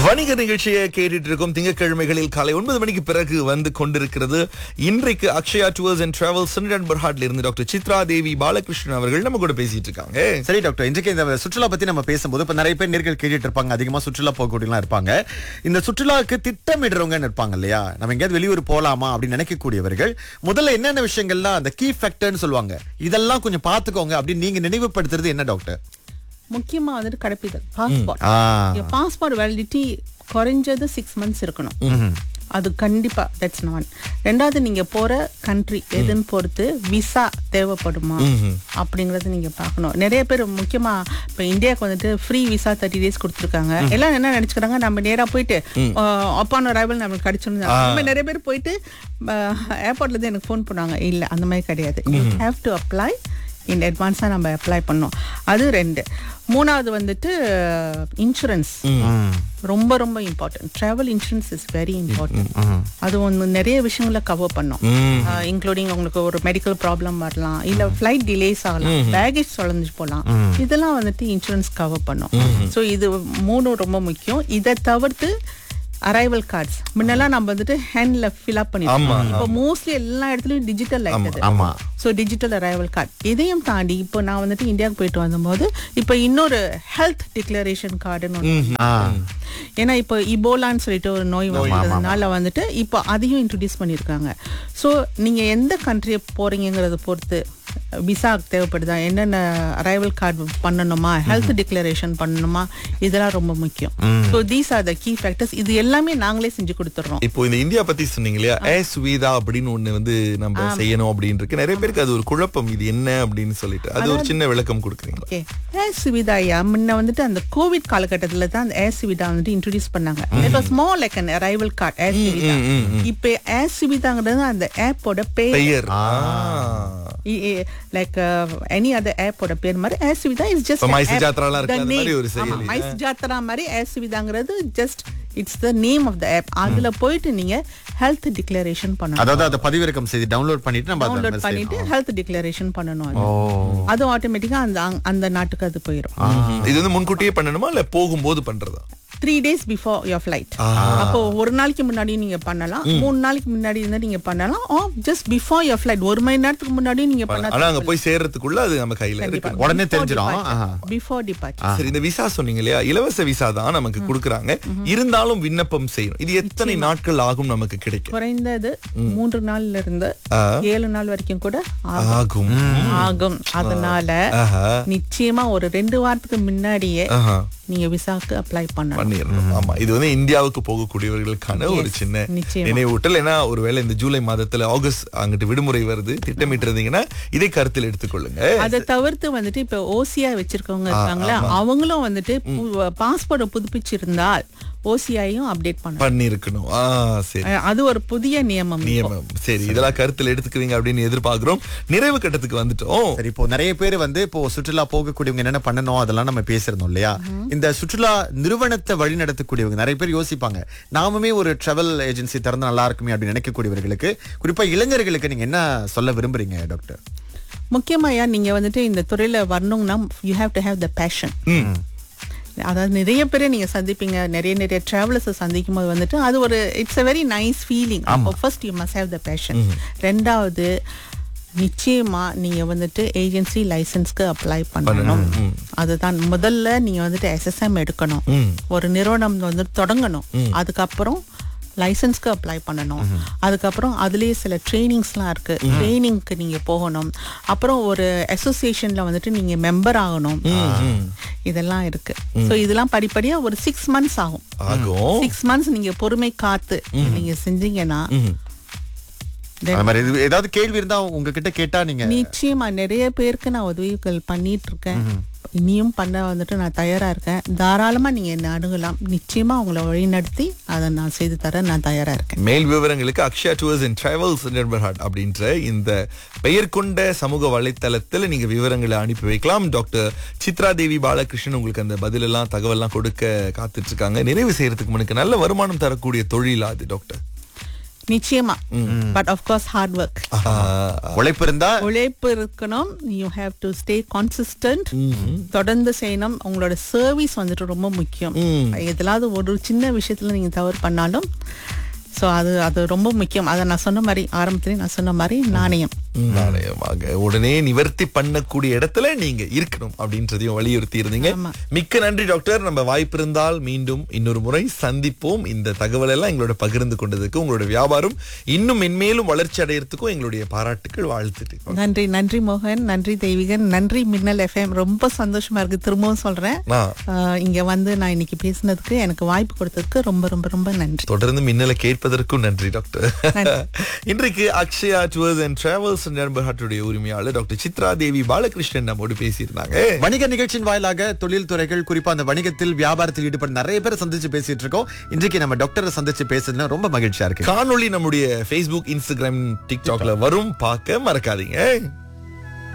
வணிக நிகழ்ச்சியை கேட்டுட்டு இருக்கோம் திங்கட்கிழமைகளில் காலை ஒன்பது மணிக்கு பிறகு வந்து கொண்டிருக்கிறது இன்றைக்கு அக்ஷயா டூர்ஸ் அண்ட் டிராவல் சென்ட் பர்ஹாட்ல இருந்து டாக்டர் சித்ரா தேவி பாலகிருஷ்ணன் அவர்கள் நம்ம கூட பேசிட்டு இருக்காங்க சரி டாக்டர் இன்றைக்கு இந்த சுற்றுலா பத்தி நம்ம பேசும்போது இப்ப நிறைய பேர் நேர்கள் கேட்டுட்டு இருப்பாங்க அதிகமா சுற்றுலா போகக்கூடியலாம் இருப்பாங்க இந்த சுற்றுலாவுக்கு திட்டமிடுறவங்கன்னு இருப்பாங்க இல்லையா நம்ம எங்கேயாவது வெளியூர் போலாமா அப்படின்னு நினைக்கக்கூடியவர்கள் முதல்ல என்னென்ன விஷயங்கள்லாம் அந்த கீ ஃபேக்டர்னு சொல்லுவாங்க இதெல்லாம் கொஞ்சம் பாத்துக்கோங்க அப்படின்னு நீங்க நினைவுபடுத்துறது என்ன டாக்டர் முக்கியமா வந்துட்டு கடைப்பிதழ் பாஸ்போர்ட் ஆ பாஸ்போர்ட் வேலிடிட்டி குறைஞ்சது சிக்ஸ் மந்த்ஸ் இருக்கணும் அது கண்டிப்பா தட்ஸ் ஒன் ரெண்டாவது நீங்க போற கண்ட்ரி எதுன்னு பொறுத்து விசா தேவைப்படுமா அப்படிங்கறத நீங்க பார்க்கணும் நிறைய பேர் முக்கியமா இப்ப இந்தியாவுக்கு வந்துட்டு ஃப்ரீ விசா தேர்ட்டி டேஸ் கொடுத்துருக்காங்க எல்லாம் என்ன நினைச்சுக்கிறாங்க நம்ம நேரா போயிட்டு அப்பான் அரைவல் நம்மளுக்கு கிடைச்சிருந்தா நம்ம நிறைய பேர் போயிட்டு ஏர்போர்ட்ல இருந்து எனக்கு ஃபோன் பண்ணாங்க இல்ல அந்த மாதிரி கிடையாது you have to apply in அட்வான்ஸாக நம்ம அப்ளை பண்ணோம் அது ரெண்டு மூணாவது வந்துட்டு இன்சூரன்ஸ் ரொம்ப ரொம்ப important travel insurance is very important அது ஒன்று நிறைய விஷயங்கள கவர் பண்ணும் இன்க்ளூடிங் உங்களுக்கு ஒரு மெடிக்கல் ப்ராப்ளம் வரலாம் இல்ல ஃப்ளைட் டிலேஸ் ஆகலாம் பேகேஜ் தொலைஞ்சு போகலாம் இதெல்லாம் வந்துட்டு இன்சூரன்ஸ் கவர் பண்ணும் ஸோ இது மூணும் ரொம்ப முக்கியம் இதை தவிர்த்து அரைவல் கார்ட்ஸ் முன்னெல்லாம் நம்ம வந்துட்டு ஹேண்ட்ல ஃபில் அப் பண்ணிருக்கோம் இப்போ மோஸ்ட்லி எல்லா இடத்துலயும் டிஜிட்டல் ஆயிடுது ஆமா ஸோ டிஜிட்டல் அரைவல் கார்டு இதையும் தாண்டி இப்போ நான் வந்துட்டு இந்தியாவுக்கு போயிட்டு வந்தபோது இப்போ இன்னொரு ஹெல்த் டிக்ளரேஷன் கார்டுன்னு ஒன்று ஆ ஏன்னா இப்போ இபோலான்னு சொல்லிட்டு ஒரு நோய் வந்ததுனால வந்துட்டு இப்போ அதையும் இன்ட்ரடியூஸ் பண்ணியிருக்காங்க ஸோ நீங்க எந்த கண்ட்ரியை போறீங்கிறத பொறுத்து விசா தேவைப்படுதா என்னென்ன அரைவல் கார்டு பண்ணணுமா ஹெல்த் டிக்ளரேஷன் பண்ணணுமா இதெல்லாம் ரொம்ப முக்கியம் so these are the key factors இது எல்லாமே நாங்களே செஞ்சு கொடுத்துட்றோம் இப்போ இந்த இந்தியா பத்தி சொன்னீங்க இல்லையா ஏ சுவிதா அப்படின்னு ஒண்ணு வந்து நம்ம செய்யணும் அப்படின்னு இருக்கு நிறைய பேருக்கு அது ஒரு குழப்பம் இது என்ன அப்படின்னு சொல்லிட்டு அது ஒரு சின்ன விளக்கம் கொடுக்குறீங்களா ஓகே ஏர் சுவிதாயா முன்ன வந்துட்டு அந்த கோவிட் காலகட்டத்துல தான் அந்த ஏர் சுவிதா வந்துட்டு இன்ட்ரோடியூஸ் பண்ணாங்க it was more like an arrival card air Suvidha இப்போ ஏர் சுவிதாங்கிறது அந்த ஆப்போட பேர் பெயர் ஆ. லைக் எனி அதர் ஆப்போட பேர் மாதிரி ஏர் சுவிதா இஸ் ஜஸ்ட் இப்ப மைசூர் ஜாத்ராலாம் இருக்குல்ல, அந்த மாதிரி ஒரு செயலி. மைஸ் ஜாத்ரா மாதிரி ஏர் சுவிதாங்கிறது just it's the name of the app அதுல போயிட்டு நீங்க ஹெல்த் டிக்ளரேஷன் பண்ணணும் அதாவது அதை பதிவிறக்கம் செய்து டவுன்லோட் பண்ணிட்டு நம்ம அதை டவுன்லோட் வந்து பண்ணிட்டு செய்யணும். ஹெல்த் டிக்ளரேஷன் பண்ணணும் அது. ஓ அது ஆட்டோமேட்டிக்கா அந்த அந்த நாட்டுக்கு அது போயிடும் இது வந்து முன்கூட்டியே பண்ணணுமா இல்ல போகும்போது பண்றதா three days before your flight அப்போ ஒரு நாளைக்கு முன்னாடி நீங்க பண்ணலாம் மூணு நாளைக்கு முன்னாடி இருந்தா நீங்க பண்ணலாம் ah just before your flight ஒரு மணி நேரத்துக்கு முன்னாடி நீங்க ஆனா அங்க பண்ணலாம் போய் சேர்றதுக்குள்ள அது நம்ம கையில இருக்கு உடனே தெரிஞ்சிடும் ஆஹா. பிஃபோர் டிபார்ச்சர் சரி இந்த விசா சொன்னீங்க இல்லையா இலவச விசா தான் நமக்கு கொடுக்குறாங்க இருந்தாலும் விண்ணப்பம் செய்யணும் இது எத்தனை நாட்கள் ஆகும் நமக்கு கிடைக்கும் குறைந்தது மூன்று நாள்ல இருந்து ஏழு நாள் வரைக்கும் கூட ஆகும். ஆகும் ஆகும் அதனால ஆஹா. நிச்சயமா ஒரு ரெண்டு வாரத்துக்கு முன்னாடியே ஆஹா. நீங்க விசாக்கு அப்ளை பண்ணணும் பண்ணிடணும் ஆமா இது வந்து இந்தியாவுக்கு போகக்கூடியவர்களுக்கான ஒரு Yes, சின்ன நிச்சயமா. நினைவூட்டல் ஏன்னா ஒருவேளை இந்த ஜூலை மாதத்துல ஆகஸ்ட் அங்கிட்டு விடுமுறை வருது திட்டமிட்டு இருந்தீங்கன்னா இதை கருத்தில் எடுத்துக்கொள்ளுங்க அதை தவிர்த்து வந்துட்டு இப்ப ஓசிஐ வச்சிருக்கவங்க இருக்காங்களா அவங்களும் வந்துட்டு பாஸ்போர்ட்டை புதுப்பிச்சிருந்தால் ஓசிஐயும் அப்டேட் பண்ணணும் பண்ணிருக்கணும் ஆ சரி அஹ் அது ஒரு புதிய நியமம் இப்போ. நியமம் சரி இதெல்லாம் கருத்தில் எடுத்துக்குவீங்க அப்படின்னு எதிர்பார்க்கிறோம் நிறைவு கட்டத்துக்கு வந்துட்டோம் சரி இப்போ நிறைய பேர் வந்து இப்போ சுற்றுலா போகக்கூடியவங்க என்னென்ன பண்ணணும் அதெல்லாம் நம்ம பேசிருந்தோம் இல்லையா இந்த சுற்றுலா நிறுவனத்தை வழி நடத்தக்கூடியவங்க நிறைய பேர் யோசிப்பாங்க நாமுமே ஒரு டிராவல் ஏஜென்சி திறந்து நல்லா இருக்குமே அப்படின்னு நினைக்கக்கூடியவர்களுக்கு குறிப்பா இளைஞர்களுக்கு நீங்க என்ன சொல்ல விரும்புறீங்க டாக்டர் முக்கியமா ஏன் நீங்க வந்துட்டு இந்த துறையில வரணும்னா you have to have the passion அதாவது நிறைய பேரை நீங்க சந்திப்பீங்க நிறைய நிறைய டிராவலர்ஸ் சந்திக்கும் போது வந்துட்டு அது ஒரு it's a very nice feeling அப்போ first you must have the passion ரெண்டாவது நிச்சயமா நீங்க வந்துட்டு ஏஜென்சி லைசன்ஸ்க்கு அப்ளை பண்ணணும் அதுதான் முதல்ல நீங்க வந்துட்டு எஸ்எஸ்எம் எடுக்கணும் ஒரு நிறுவனம் வந்து தொடங்கணும் அதுக்கப்புறம் லைசன்ஸ்க்கு அப்ளை பண்ணணும் அதுக்கப்புறம் அதுலயே சில ட்ரைனிங்ஸ்லாம் இருக்கு ட்ரைனிங்க்கு நீங்க போகணும் அப்புறம் ஒரு அசோசியேஷன்ல வந்துட்டு நீங்க மெம்பர் ஆகணும் இதெல்லாம் இருக்கு ஸோ இதெல்லாம் படிப்படியா ஒரு சிக்ஸ் மந்த்ஸ் ஆகும் ஆகும் சிக்ஸ் மந்த்ஸ் நீங்க பொறுமை காத்து நீங்க செஞ்சீங்கன்னா அந்த மாதிரி இது- ஏதாவது கேள்வி இருந்தா உங்ககிட்ட கேட்டா நீங்க நிச்சயமா நிறைய பேருக்கு நான் உதவிகள் பண்ணிட்டு இருக்கேன் இனியும் பண்ண வந்துட்டு நான் தயாரா இருக்கேன் தாராளமா நீங்க என்ன அணுகலாம் நிச்சயமா உங்களை வழிநடத்தி அதை நான் செய்து தர நான் தயாரா இருக்கேன் மேல் விவரங்களுக்கு Akshaya tours and travels network அப்படின்ற இந்த பெயர் கொண்ட சமூக வலைத்தளத்தில் நீங்க விவரங்களை அனுப்பி வைக்கலாம் டாக்டர் சித்ரா தேவி பாலகிருஷ்ணன் உங்களுக்கு அந்த பதிலெல்லாம் தகவல்லாம் கொடுக்க காத்துட்டு இருக்காங்க நிறைவு செய்யறதுக்கு முன்னுக்கு நல்ல வருமானம் தரக்கூடிய தொழிலா அது டாக்டர் நிச்சயமா பட் கோர்ஸ் ஹார்ட் ஒர்க் உழைப்பு இருந்தா உழைப்பு இருக்கணும் you have to stay consistent தொடர்ந்து செய்யணும் உங்களோட சர்வீஸ் வந்துட்டு ரொம்ப முக்கியம் எதுலாவது ஒரு சின்ன விஷயத்துல நீங்க தவறு பண்ணாலும் ஸோ அது அது ரொம்ப முக்கியம் அதை நான் சொன்ன மாதிரி ஆரம்பத்திலே நான் சொன்ன மாதிரி நாணயம் நாணயமாக உடனே நிவர்த்தி பண்ணக்கூடிய இடத்துல நீங்க இருக்கணும் அப்படின்றதையும் வலியுறுத்தி இருந்தீங்க ஆமா. மிக்க நன்றி டாக்டர் நம்ம வாய்ப்பு இருந்தால் மீண்டும் இன்னொரு முறை சந்திப்போம் இந்த தகவல் எல்லாம் எங்களோட பகிர்ந்து கொண்டதுக்கு உங்களோட வியாபாரம் இன்னும் மென்மேலும் வளர்ச்சி அடையறதுக்கும் எங்களுடைய பாராட்டுகள் வாழ்த்துட்டு நன்றி நன்றி மோகன் நன்றி தெய்வீகன் நன்றி மின்னல் எஃப்எம் ரொம்ப சந்தோஷமா இருக்கு திரும்பவும் சொல்றேன் ஆ. ஆஹ் இங்க வந்து நான் இன்னைக்கு பேசினதுக்கு எனக்கு வாய்ப்பு கொடுத்ததுக்கு ரொம்ப ரொம்ப ரொம்ப நன்றி தொடர்ந்து மின்னலை கேட்பதற்கும் நன்றி டாக்டர் நன்றி. இன்றைக்கு அக்ஷயா டூர்ஸ் அண்ட் டிராவல்ஸ் நண்பர்ஹாட்டுடைய உரிமையாளர் டாக்டர் சித்ரா தேவி பாலகிருஷ்ணன் நம்மோடு பேசியிருந்தாங்க வணிக நிகழ்ச்சியின் வாயிலாக தொழில் துறைகள் குறிப்பா அந்த வணிகத்தில் வியாபாரத்தில் ஈடுபட நிறைய பேர் சந்திச்சு பேசிட்டு இருக்கோம் இன்றைக்கு நம்ம டாக்டரை சந்திச்சு பேசுறதுல ரொம்ப மகிழ்ச்சியா இருக்கு காணொளி நம்முடைய Facebook இன்ஸ்டாகிராம் டிக்டாக்ல வரும் பார்க்க மறக்காதீங்க